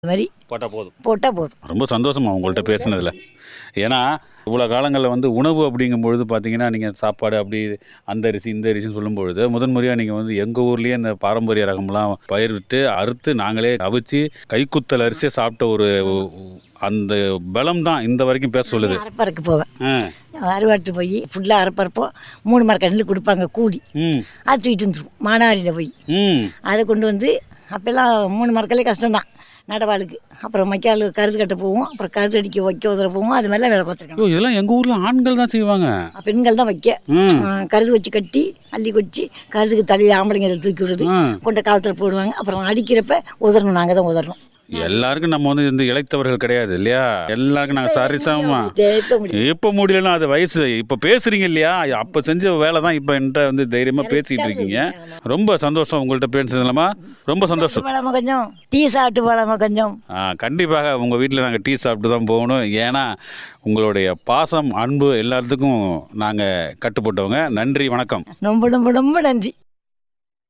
இந்த மாதிரி போட்டால் போதும் போட்டால் போதும் ரொம்ப சந்தோஷமா உங்கள்கிட்ட பேசுனதில் ஏன்னா இவ்வளோ காலங்களில் வந்து உணவு அப்படிங்கும் பொழுது பார்த்தீங்கன்னா நீங்கள் சாப்பாடு அப்படி அந்த அரிசி இந்த அரிசின்னு சொல்லும்பொழுது முதன் முறையாக நீங்கள் வந்து எங்கள் ஊர்லேயே இந்த பாரம்பரிய ரகம்லாம் பயிரிட்டு அறுத்து நாங்களே அவிச்சு கைக்குத்தல் அரிசியை சாப்பிட்ட ஒரு அந்த பலம் தான் இந்த வரைக்கும் பேச சொல்லுது அரைப்பறக்கு போவேன் ஆ அறுவாட்டு போய் ஃபுல்லாக அரைப்பறப்போம் மூணு மரக்க நெல் கொடுப்பாங்க கூலி ம் அது தூக்கிட்டு வந்துருவோம் மானாரியில் போய் ம் அதை கொண்டு வந்து அப்போல்லாம் மூணு மரக்கலே கஷ்டம்தான் நடவாளுக்கு அப்புறம் மக்கால் கருது கட்ட போவோம் அப்புறம் கருது அடிக்க வைக்க உதற போவோம் அது மாதிரிலாம் வேலை பார்த்துருக்கோம் ஐயோ இதெல்லாம் எங்கள் ஊரில் ஆண்கள் தான் செய்வாங்க பெண்கள் தான் வைக்க ம் ஆ, கருது வச்சு கட்டி அள்ளி கொச்சி கருதுக்கு தலையில் ஆம்பளைங்க இதை தூக்கி விடுறது ஆ கொண்ட காலத்தில் போடுவாங்க அப்புறம் அடிக்கிறப்ப உதறணும் நாங்கள் தான் உதறணும் எல்லாருக்கும் நம்ம வந்து இந்த இழைத்தவர்கள் கிடையாது இல்லையா எல்லாருக்கும் நாங்கள் சரிசமமா ஜெயிக்க முடியும் இப்போ முடியலன்னா அது வயசு இப்போ பேசுறீங்க இல்லையா அப்போ செஞ்ச வேலை தான் இப்போ என்கிட்ட வந்து தைரியமாக பேசிட்டு இருக்கீங்க ரொம்ப சந்தோஷம் உங்கள்கிட்ட பேசுனதுலமா ரொம்ப சந்தோஷம் போலாமா கொஞ்சம் டீ சாப்பிட்டு போலாமா கொஞ்சம் ஆ கண்டிப்பாக உங்கள் வீட்டில் நாங்கள் டீ சாப்பிட்டு தான் போகணும் ஏன்னா உங்களுடைய பாசம் அன்பு எல்லாத்துக்கும் நாங்கள் கட்டுப்பட்டவங்க நன்றி வணக்கம் ரொம்ப ரொம்ப ரொம்ப நன்றி